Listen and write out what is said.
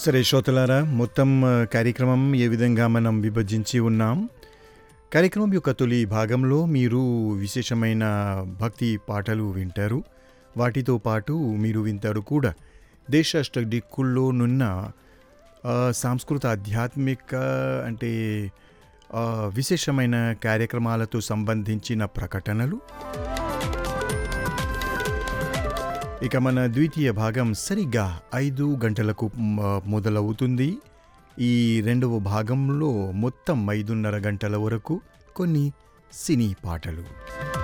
సరే శ్రోతలారా మొత్తం ఆ, కార్యక్రమం ఏ విధంగా మనం విభజించి ఉన్నాం కార్యక్రమం యొక్క తొలి భాగంలో మీరు విశేషమైన భక్తి పాటలు వింటారు వాటితో పాటు మీరు వింటారు కూడా దేశ దిక్కుల్లోనున్న ఆ, సాంస్కృత ఆధ్యాత్మిక అంటే ఆ, విశేషమైన కార్యక్రమాలతో సంబంధించిన ప్రకటనలు ఇక మన ద్వితీయ భాగం సరిగ్గా ఐదు గంటలకు మ- మొదలవుతుంది ఈ రెండవ భాగంలో మొత్తం ఐదున్నర గంటల వరకు కొన్ని సినీ పాటలు